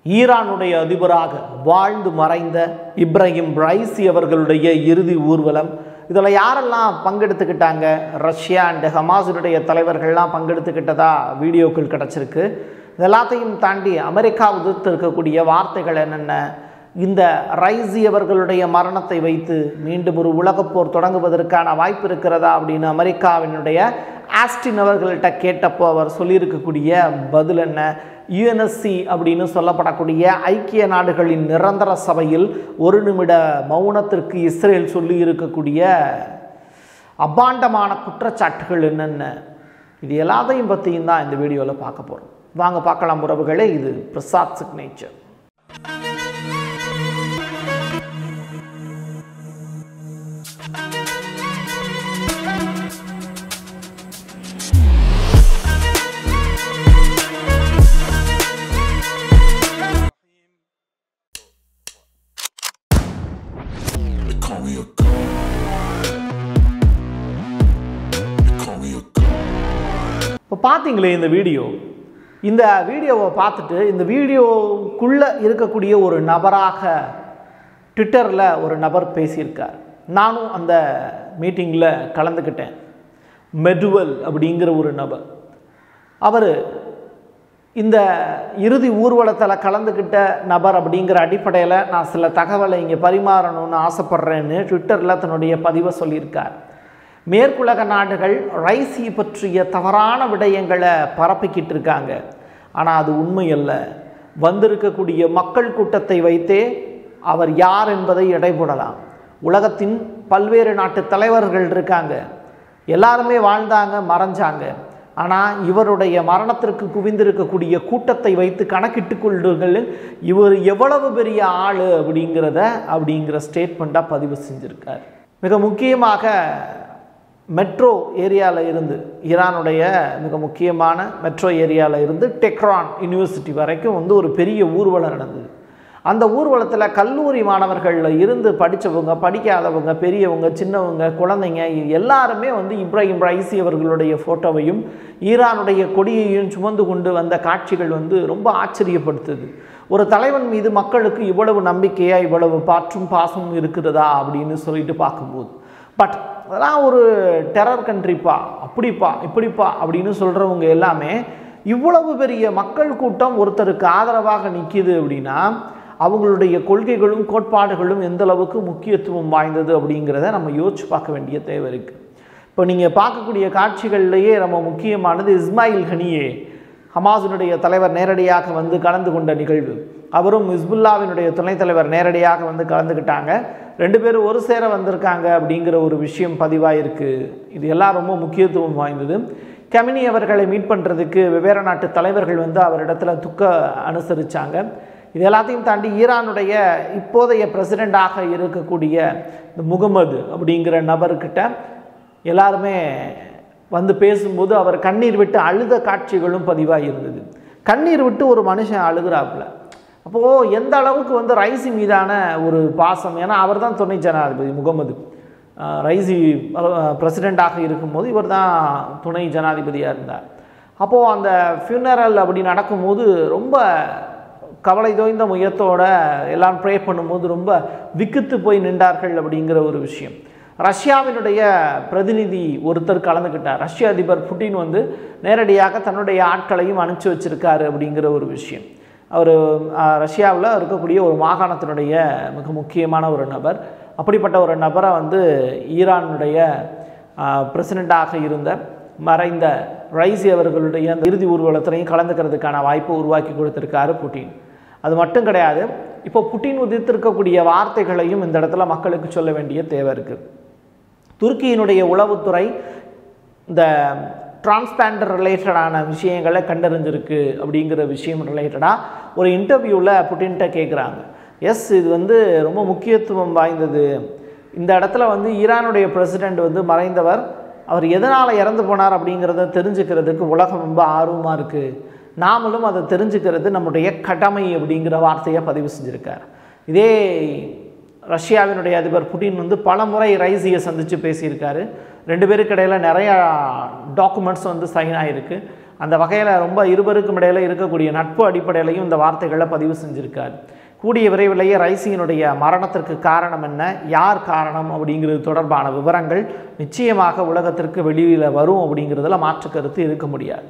ஈரானுடைய அதிபராக வாழ்ந்து மறைந்த இப்ராஹிம் ரைசி அவர்களுடைய இறுதி ஊர்வலம் இதில் யாரெல்லாம் பங்கெடுத்துக்கிட்டாங்க ரஷ்யா அண்ட் ஹமாஸுடைய தலைவர்கள்லாம் பங்கெடுத்துக்கிட்டதா வீடியோக்கள் கிடச்சிருக்கு இது எல்லாத்தையும் தாண்டி அமெரிக்கா உதிர்த்து இருக்கக்கூடிய வார்த்தைகள் என்னென்ன இந்த ரைசி அவர்களுடைய மரணத்தை வைத்து மீண்டும் ஒரு உலகப்போர் தொடங்குவதற்கான வாய்ப்பு இருக்கிறதா அப்படின்னு அமெரிக்காவினுடைய ஆஸ்டின் அவர்கள்ட்ட கேட்டப்போ அவர் சொல்லியிருக்கக்கூடிய பதில் என்ன யுஎன்எஸ்சி அப்படின்னு சொல்லப்படக்கூடிய ஐக்கிய நாடுகளின் நிரந்தர சபையில் ஒரு நிமிட மௌனத்திற்கு இஸ்ரேல் சொல்லி இருக்கக்கூடிய அபாண்டமான குற்றச்சாட்டுகள் என்னென்ன இது எல்லாத்தையும் பற்றியும் தான் இந்த வீடியோவில் பார்க்க போகிறோம் வாங்க பார்க்கலாம் உறவுகளே இது Prasad signature They call me a god. They call me a god. இப்போ பார்த்தீங்களே இந்த வீடியோ இந்த வீடியோவை பார்த்துட்டு இந்த வீடியோக்குள்ளே இருக்கக்கூடிய ஒரு நபராக ட்விட்டரில் ஒரு நபர் பேசியிருக்கார் நானும் அந்த மீட்டிங்கில் கலந்துக்கிட்டேன் மெடுவல் அப்படிங்கிற ஒரு நபர் அவர் இந்த இறுதி ஊர்வலத்தில் கலந்துக்கிட்ட நபர் அப்படிங்கிற அடிப்படையில் நான் சில தகவலை இங்கே பரிமாறணும்னு ஆசைப்பட்றேன்னு ட்விட்டரில் தன்னுடைய பதிவை சொல்லியிருக்கார் மேற்குலக நாடுகள் ரைசி பற்றிய தவறான விடயங்களை பரப்பிக்கிட்டு இருக்காங்க ஆனால் அது உண்மை அல்ல வந்திருக்கக்கூடிய மக்கள் கூட்டத்தை வைத்தே அவர் யார் என்பதை எடைபோடலாம் உலகத்தின் பல்வேறு நாட்டு தலைவர்கள் இருக்காங்க எல்லாருமே வாழ்ந்தாங்க மறைஞ்சாங்க ஆனால் இவருடைய மரணத்திற்கு குவிந்திருக்கக்கூடிய கூட்டத்தை வைத்து கணக்கிட்டு கொள்ளுங்கள் இவர் எவ்வளவு பெரிய ஆள் அப்படிங்கிறத அப்படிங்கிற ஸ்டேட்மெண்ட்டாக பதிவு செஞ்சுருக்கார் மிக முக்கியமாக மெட்ரோ ஏரியாவில் இருந்து ஈரானுடைய மிக முக்கியமான மெட்ரோ ஏரியாவில் இருந்து டெக்ரான் யூனிவர்சிட்டி வரைக்கும் வந்து ஒரு பெரிய ஊர்வலம் நடந்தது அந்த ஊர்வலத்தில் கல்லூரி மாணவர்களில் இருந்து படித்தவங்க படிக்காதவங்க பெரியவங்க சின்னவங்க குழந்தைங்க எல்லாருமே வந்து இப்ராஹிம் ரைசி அவர்களுடைய ஃபோட்டோவையும் ஈரானுடைய கொடியையும் சுமந்து கொண்டு வந்த காட்சிகள் வந்து ரொம்ப ஆச்சரியப்படுத்துது ஒரு தலைவன் மீது மக்களுக்கு இவ்வளவு நம்பிக்கையா இவ்வளவு பாற்றும் பாசமும் இருக்கிறதா அப்படின்னு சொல்லிட்டு பார்க்கும்போது பட் அதெல்லாம் ஒரு டெரர் கண்ட்ரிப்பா அப்படிப்பா இப்படிப்பா அப்படின்னு சொல்கிறவங்க எல்லாமே இவ்வளவு பெரிய மக்கள் கூட்டம் ஒருத்தருக்கு ஆதரவாக நிற்கிது அப்படின்னா அவங்களுடைய கொள்கைகளும் கோட்பாடுகளும் எந்த அளவுக்கு முக்கியத்துவம் வாய்ந்தது அப்படிங்கிறத நம்ம யோசிச்சு பார்க்க வேண்டிய தேவை இருக்குது இப்போ நீங்கள் பார்க்கக்கூடிய காட்சிகள்லேயே நம்ம முக்கியமானது இஸ்மாயில் ஹனியே ஹமாஸினுடைய தலைவர் நேரடியாக வந்து கலந்து கொண்ட நிகழ்வு அவரும் இஸ்புல்லாவினுடைய துணைத் தலைவர் நேரடியாக வந்து கலந்துக்கிட்டாங்க ரெண்டு பேரும் ஒரு சேர வந்திருக்காங்க அப்படிங்கிற ஒரு விஷயம் பதிவாயிருக்கு இது எல்லாம் ரொம்ப முக்கியத்துவம் வாய்ந்தது கமினி அவர்களை மீட் பண்ணுறதுக்கு வெவ்வேறு நாட்டு தலைவர்கள் வந்து அவரிடத்துல துக்க அனுசரித்தாங்க இது எல்லாத்தையும் தாண்டி ஈரானுடைய இப்போதைய பிரசிடெண்டாக இருக்கக்கூடிய இந்த முகமது அப்படிங்கிற நபர்கிட்ட எல்லாருமே வந்து பேசும்போது அவர் கண்ணீர் விட்டு அழுத காட்சிகளும் பதிவாக இருந்தது கண்ணீர் விட்டு ஒரு மனுஷன் அழுகிறாப்புல அப்போது எந்த அளவுக்கு வந்து ரைசி மீதான ஒரு பாசம் ஏன்னா அவர் தான் துணை ஜனாதிபதி முகமது அஹ் ரைசி பிரசிடெண்ட்டாக இருக்கும்போது இவர் தான் துணை ஜனாதிபதியாக இருந்தார் அப்போது அந்த ஃபியூனரல் அப்படி நடக்கும்போது ரொம்ப கவலை தோய்ந்த முயத்தோட எல்லாம் ப்ரே பண்ணும்போது ரொம்ப விக்கித்து போய் நின்றார்கள் அப்படிங்கிற ஒரு விஷயம் ரஷ்யாவினுடைய பிரதிநிதி ஒருத்தர் கலந்துக்கிட்டார் ரஷ்ய அதிபர் புட்டின் வந்து நேரடியாக தன்னுடைய ஆட்களையும் அனுப்பிச்சி வச்சிருக்காரு அப்படிங்கிற ஒரு விஷயம் அவர் ரஷ்யாவில் இருக்கக்கூடிய ஒரு மாகாணத்தினுடைய மிக முக்கியமான ஒரு நபர் அப்படிப்பட்ட ஒரு நபரை வந்து ஈரானுடைய பிரசிடெண்ட்டாக இருந்த மறைந்த ரைசி அவர்களுடைய அந்த இறுதி ஊர்வலத்திலையும் கலந்துக்கிறதுக்கான வாய்ப்பை உருவாக்கி கொடுத்துருக்காரு புட்டின் அது மட்டும் கிடையாது இப்போ புட்டின் உதித்திருக்கக்கூடிய வார்த்தைகளையும் இந்த இடத்துல மக்களுக்கு சொல்ல வேண்டிய தேவை இருக்குது துருக்கியினுடைய உளவுத்துறை இந்த டிரான்ஸ்பேண்டர் ரிலேட்டடான விஷயங்களை கண்டறிஞ்சிருக்கு அப்படிங்கிற விஷயம் ரிலேட்டடாக ஒரு இன்டர்வியூவில் புட்டின்கிட்ட கேட்குறாங்க எஸ் இது வந்து ரொம்ப முக்கியத்துவம் வாய்ந்தது இந்த இடத்துல வந்து ஈரானுடைய பிரசிடெண்ட் வந்து மறைந்தவர் அவர் எதனால் இறந்து போனார் அப்படிங்கிறத தெரிஞ்சுக்கிறதுக்கு உலகம் ரொம்ப ஆர்வமாக இருக்குது நாமளும் அதை தெரிஞ்சுக்கிறது நம்முடைய கடமை அப்படிங்கிற வார்த்தையை பதிவு செஞ்சுருக்கார் இதே ரஷ்யாவினுடைய அதிபர் புட்டின் வந்து பல முறை ரைசியை சந்தித்து பேசியிருக்காரு ரெண்டு பேருக்கு இடையில் நிறையா டாக்குமெண்ட்ஸ் வந்து சைன் ஆகிருக்கு அந்த வகையில் ரொம்ப இருவருக்கும் இடையில இருக்கக்கூடிய நட்பு அடிப்படையிலையும் இந்த வார்த்தைகளை பதிவு செஞ்சுருக்கார் கூடிய விரைவிலேயே ரைசியினுடைய மரணத்திற்கு காரணம் என்ன யார் காரணம் அப்படிங்கிறது தொடர்பான விவரங்கள் நிச்சயமாக உலகத்திற்கு வெளியில் வரும் அப்படிங்கிறதுல மாற்று கருத்து இருக்க முடியாது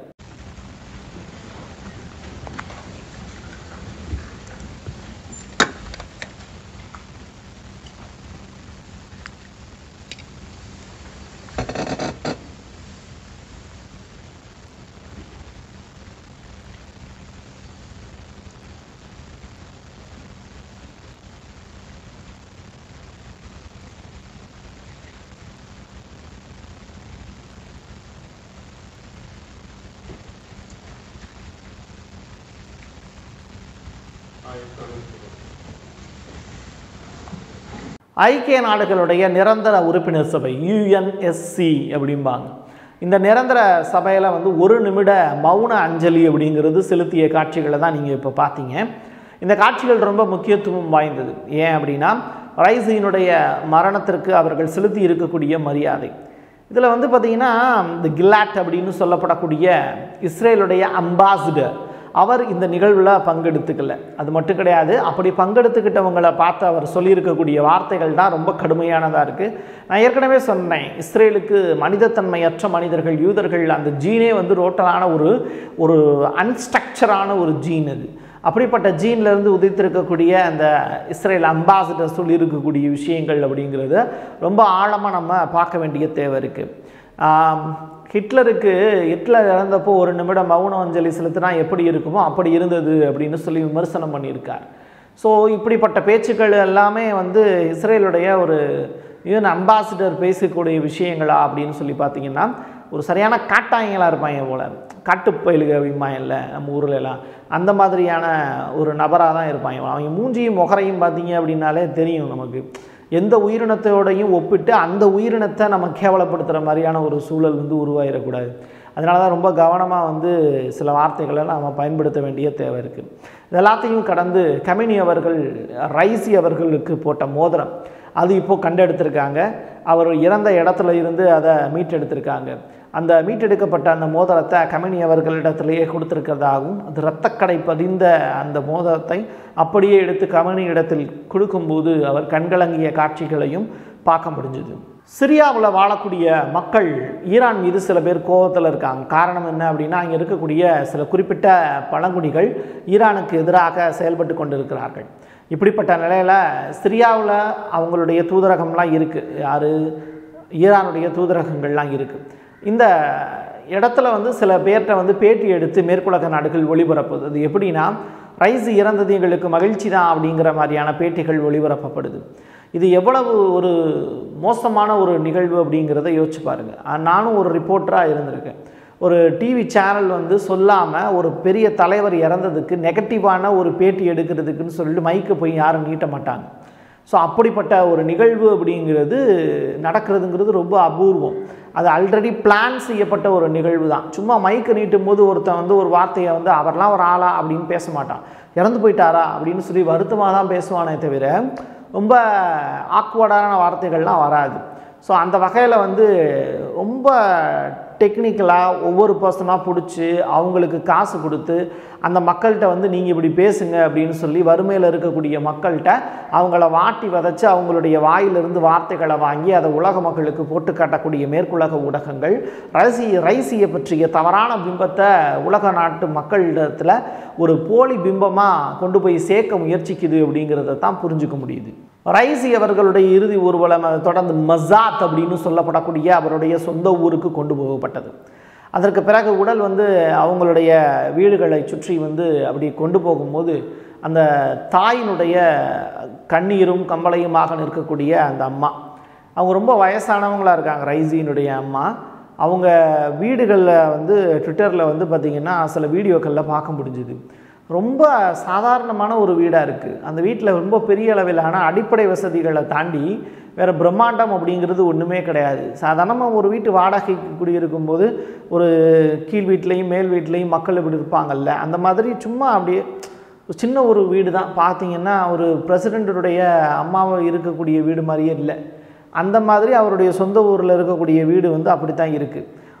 ஐக்கிய நாடுகளுடைய நிரந்தர உறுப்பினர் சபை யுஎன்எஸ்சி அப்படிம்பாங்க இந்த நிரந்தர சபையில் வந்து ஒரு நிமிட மௌன அஞ்சலி அப்படிங்கிறது செலுத்திய காட்சிகளை தான் நீங்கள் இப்போ பார்த்தீங்க இந்த காட்சிகள் ரொம்ப முக்கியத்துவம் வாய்ந்தது ஏன் அப்படின்னா ரைசியினுடைய மரணத்திற்கு அவர்கள் செலுத்தி இருக்கக்கூடிய மரியாதை இதில் வந்து பார்த்திங்கன்னா இந்த கில்லாட் அப்படின்னு சொல்லப்படக்கூடிய இஸ்ரேலுடைய அம்பாசிடர் அவர் இந்த நிகழ்வில் பங்கெடுத்துக்கல அது மட்டும் கிடையாது அப்படி பங்கெடுத்துக்கிட்டவங்களை பார்த்து அவர் சொல்லியிருக்கக்கூடிய வார்த்தைகள் தான் ரொம்ப கடுமையானதாக இருக்குது நான் ஏற்கனவே சொன்னேன் இஸ்ரேலுக்கு மனிதத்தன்மையற்ற மனிதர்கள் யூதர்கள் அந்த ஜீனே வந்து ரோட்டலான ஒரு ஒரு அன்ஸ்ட்ரக்சரான ஒரு ஜீன் அது அப்படிப்பட்ட ஜீன்லேருந்து உதித்திருக்கக்கூடிய அந்த இஸ்ரேல் அம்பாசிடர் சொல்லியிருக்கக்கூடிய விஷயங்கள் அப்படிங்கிறது ரொம்ப ஆழமாக நம்ம பார்க்க வேண்டிய தேவை இருக்குது ஹிட்லருக்கு ஹிட்லர் இறந்தப்போ ஒரு நிமிடம் மௌன அஞ்சலி செலுத்தினா எப்படி இருக்குமோ அப்படி இருந்தது அப்படின்னு சொல்லி விமர்சனம் பண்ணியிருக்கார் ஸோ இப்படிப்பட்ட பேச்சுக்கள் எல்லாமே வந்து இஸ்ரேலுடைய ஒரு யூஎன் அம்பாசிடர் பேசக்கூடிய விஷயங்களா அப்படின்னு சொல்லி பார்த்தீங்கன்னா ஒரு சரியான காட்டாயங்களாக இருப்பாங்க போல காட்டுப்பயிலுக அப்படிம்பாங்கல்ல நம்ம ஊர்ல எல்லாம் அந்த மாதிரியான ஒரு நபராக தான் இருப்பாங்க அவங்க மூஞ்சியும் முகரையும் பார்த்தீங்க அப்படின்னாலே தெரியும் நமக்கு எந்த உயிரினத்தோடையும் ஒப்பிட்டு அந்த உயிரினத்தை நம்ம கேவலப்படுத்துகிற மாதிரியான ஒரு சூழல் வந்து உருவாயிடக்கூடாது அதனால தான் ரொம்ப கவனமாக வந்து சில வார்த்தைகளை நம்ம பயன்படுத்த வேண்டிய தேவை இருக்குது இது எல்லாத்தையும் கடந்து கமினி அவர்கள் ரைசி அவர்களுக்கு போட்ட மோதிரம் அது இப்போது கண்டெடுத்திருக்காங்க அவர் இறந்த இடத்துல இருந்து அதை மீட்டெடுத்திருக்காங்க அந்த மீட்டெடுக்கப்பட்ட அந்த மோதிரத்தை கமினி அவர்களிடத்திலேயே கொடுத்துருக்கிறதாகவும் அது இரத்தக்கடை பதிந்த அந்த மோதிரத்தை அப்படியே எடுத்து கமினி இடத்தில் கொடுக்கும்போது அவர் கண்கலங்கிய காட்சிகளையும் பார்க்க முடிஞ்சுது சிரியாவில் வாழக்கூடிய மக்கள் ஈரான் மீது சில பேர் கோபத்தில் இருக்காங்க காரணம் என்ன அப்படின்னா அங்கே இருக்கக்கூடிய சில குறிப்பிட்ட பழங்குடிகள் ஈரானுக்கு எதிராக செயல்பட்டு கொண்டிருக்கிறார்கள் இப்படிப்பட்ட நிலையில் சிரியாவில் அவங்களுடைய தூதரகம்லாம் இருக்குது யார் ஈரானுடைய தூதரகங்கள்லாம் இருக்குது இந்த இடத்துல வந்து சில பேர்கிட்ட வந்து பேட்டி எடுத்து மேற்குலக நாடுகள் ஒளிபரப்புது அது எப்படின்னா ரைஸ் இறந்தது எங்களுக்கு மகிழ்ச்சி தான் அப்படிங்கிற மாதிரியான பேட்டிகள் ஒளிபரப்பப்படுது இது எவ்வளவு ஒரு மோசமான ஒரு நிகழ்வு அப்படிங்கிறத யோசிச்சு பாருங்கள் நானும் ஒரு ரிப்போர்ட்டராக இருந்திருக்கேன் ஒரு டிவி சேனல் வந்து சொல்லாமல் ஒரு பெரிய தலைவர் இறந்ததுக்கு நெகட்டிவான ஒரு பேட்டி எடுக்கிறதுக்குன்னு சொல்லிட்டு மைக்கை போய் யாரும் நீட்ட மாட்டாங்க ஸோ அப்படிப்பட்ட ஒரு நிகழ்வு அப்படிங்கிறது நடக்கிறதுங்கிறது ரொம்ப அபூர்வம் அது ஆல்ரெடி பிளான் செய்யப்பட்ட ஒரு நிகழ்வு தான் சும்மா மைக்கை நீட்டும் போது ஒருத்தன் வந்து ஒரு வார்த்தையை வந்து அவர்லாம் ஒரு ஆளா அப்படின்னு பேச மாட்டான் இறந்து போயிட்டாரா அப்படின்னு சொல்லி வருத்தமாக தான் பேசுவானே தவிர ரொம்ப ஆக்வர்டான வார்த்தைகள்லாம் வராது ஸோ அந்த வகையில் வந்து ரொம்ப டெக்னிக்கலாக ஒவ்வொரு பர்சனாக பிடிச்சி அவங்களுக்கு காசு கொடுத்து அந்த மக்கள்கிட்ட வந்து நீங்கள் இப்படி பேசுங்க அப்படின்னு சொல்லி வறுமையில் இருக்கக்கூடிய மக்கள்கிட்ட அவங்கள வாட்டி வதைச்சு அவங்களுடைய வாயிலிருந்து வார்த்தைகளை வாங்கி அதை உலக மக்களுக்கு போட்டு காட்டக்கூடிய மேற்குலக ஊடகங்கள் ரைசி ரைசியை பற்றிய தவறான பிம்பத்தை உலக நாட்டு மக்களிடத்தில் ஒரு போலி பிம்பமாக கொண்டு போய் சேர்க்க முயற்சிக்குது அப்படிங்கிறத தான் புரிஞ்சுக்க முடியுது ரைசி அவர்களுடைய இறுதி ஊர்வலம் அதை தொடர்ந்து மசாத் அப்படின்னு சொல்லப்படக்கூடிய அவருடைய சொந்த ஊருக்கு கொண்டு போகப்பட்டது அதற்கு பிறகு உடல் வந்து அவங்களுடைய வீடுகளை சுற்றி வந்து அப்படி கொண்டு போகும்போது அந்த தாயினுடைய கண்ணீரும் கம்பளையுமாக நிற்கக்கூடிய அந்த அம்மா அவங்க ரொம்ப வயசானவங்களாக இருக்காங்க ரைசியினுடைய அம்மா அவங்க வீடுகளில் வந்து ட்விட்டரில் வந்து பார்த்திங்கன்னா சில வீடியோக்களில் பார்க்க முடிஞ்சுது ரொம்ப சாதாரணமான ஒரு வீடாக இருக்குது அந்த வீட்டில் ரொம்ப பெரிய அளவிலான அடிப்படை வசதிகளை தாண்டி வேறு பிரம்மாண்டம் அப்படிங்கிறது ஒன்றுமே கிடையாது சாதாரணமாக ஒரு வீட்டு வாடகைக்கு குடியிருக்கும்போது ஒரு கீழ் வீட்லேயும் மேல் வீட்லேயும் மக்கள் இப்படி இருப்பாங்கல்ல அந்த மாதிரி சும்மா அப்படியே ஒரு சின்ன ஒரு வீடு தான் பார்த்தீங்கன்னா ஒரு பிரசிடெண்ட்டுடைய அம்மாவை இருக்கக்கூடிய வீடு மாதிரியே இல்லை அந்த மாதிரி அவருடைய சொந்த ஊரில் இருக்கக்கூடிய வீடு வந்து அப்படி தான் இருக்குது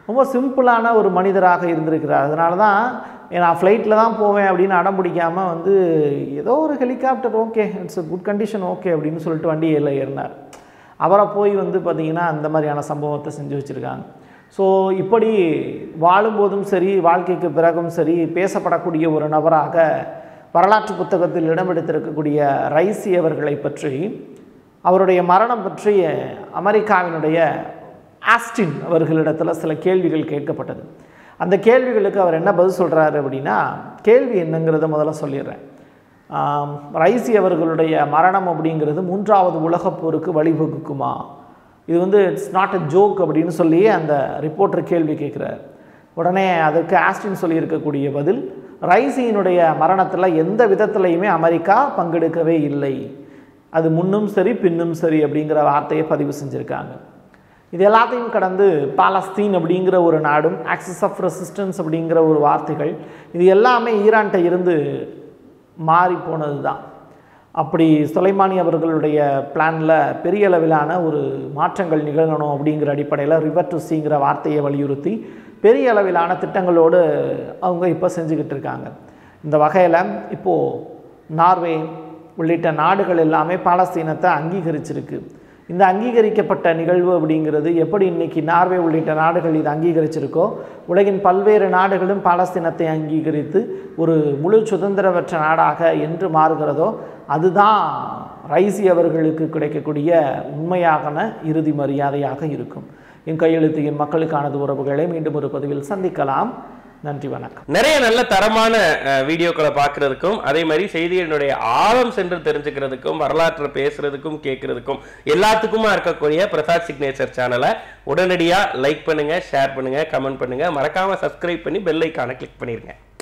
ரொம்ப சிம்பிளான ஒரு மனிதராக இருந்திருக்கிறார் அதனால தான் நான் ஃப்ளைட்டில் தான் போவேன் அப்படின்னு அடம் பிடிக்காமல் வந்து ஏதோ ஒரு helicopter okay it's a good condition okay அப்படின்னு சொல்லிட்டு வண்டியில் ஏறினார் அவரை போய் வந்து பார்த்திங்கன்னா அந்த மாதிரியான சம்பவத்தை செஞ்சு வச்சுருக்காங்க ஸோ இப்படி வாழும்போதும் சரி வாழ்க்கைக்கு பிறகும் சரி பேசப்படக்கூடிய ஒரு நபராக வரலாற்று புத்தகத்தில் இடம்பெடுத்திருக்கக்கூடிய ரைசி அவர்களை பற்றி அவருடைய மரணம் பற்றி அமெரிக்காவினுடைய ஆஸ்டின் அவர்களிடத்தில் சில கேள்விகள் கேட்கப்பட்டது அந்த கேள்விகளுக்கு அவர் என்ன பதில் சொல்கிறாரு அப்படின்னா கேள்வி என்னங்கிறத முதல்ல சொல்லிடுறேன் ஆம், ரைசி அவர்களுடைய மரணம் அப்படிங்கிறது மூன்றாவது உலகப் போருக்கு வழிவகுக்குமா இது வந்து இட்ஸ் நாட் அ ஜோக் அப்படின்னு சொல்லி அந்த ரிப்போர்ட்டர் கேள்வி கேட்குறார் உடனே அதற்கு ஆஸ்டின் சொல்லியிருக்கக்கூடிய பதில் ரைசியினுடைய மரணத்தில் எந்த விதத்துலையுமே அமெரிக்கா பங்கெடுக்கவே இல்லை அது முன்னும் சரி பின்னும் சரி அப்படிங்கிற வார்த்தையை பதிவு செஞ்சுருக்காங்க இது எல்லாத்தையும் கடந்து பாலஸ்தீன் அப்படிங்கிற ஒரு நாடும் ஆக்சிஸ் ஆஃப் ரெசிஸ்டன்ஸ் அப்படிங்கிற ஒரு வார்த்தைகள் இது எல்லாமே ஈரான்கிட்ட இருந்து மாறி போனது தான் அப்படி சுலைமானி அவர்களுடைய பிளானில் பெரிய அளவிலான ஒரு மாற்றங்கள் நிகழணும் அப்படிங்கிற அடிப்படையில் ரிவர் டு சீங்கிற வார்த்தையை வலியுறுத்தி பெரிய அளவிலான திட்டங்களோடு அவங்க இப்போ செஞ்சுக்கிட்டு இருக்காங்க இந்த வகையில் இப்போது நார்வே உள்ளிட்ட நாடுகள் எல்லாமே பாலஸ்தீனத்தை அங்கீகரிச்சிருக்கு இந்த அங்கீகரிக்கப்பட்ட நிகழ்வு அப்படிங்கிறது எப்படி இன்னைக்கு நார்வே உள்ளிட்ட நாடுகள் இது அங்கீகரிச்சிருக்கோ உலகின் பல்வேறு நாடுகளும் பாலஸ்தீனத்தை அங்கீகரித்து ஒரு முழு சுதந்திரமற்ற நாடாக என்று மாறுகிறதோ அதுதான் ரைசி அவர்களுக்கு கிடைக்கக்கூடிய உண்மையான இறுதி மரியாதையாக இருக்கும் என் கையெழுத்து என் மக்களுக்கானது உறவுகளை மீண்டும் ஒரு பதிவில் சந்திக்கலாம் நன்றி வணக்கம் நிறைய நல்ல தரமான அஹ், வீடியோக்களை பார்க்கறதுக்கும் அதே மாதிரி செய்திகளினுடைய ஆழம் சென்று தெரிஞ்சுக்கிறதுக்கும் வரலாற்றை பேசுறதுக்கும் கேட்கறதுக்கும் எல்லாத்துக்குமா இருக்கக்கூடிய பிரசாத் சிக்னேச்சர் சேனலை உடனடியாக லைக் பண்ணுங்க ஷேர் பண்ணுங்க கமெண்ட் பண்ணுங்க மறக்காம சப்ஸ்கிரைப் பண்ணி பெல் ஐக்கானை கிளிக் பண்ணிருங்க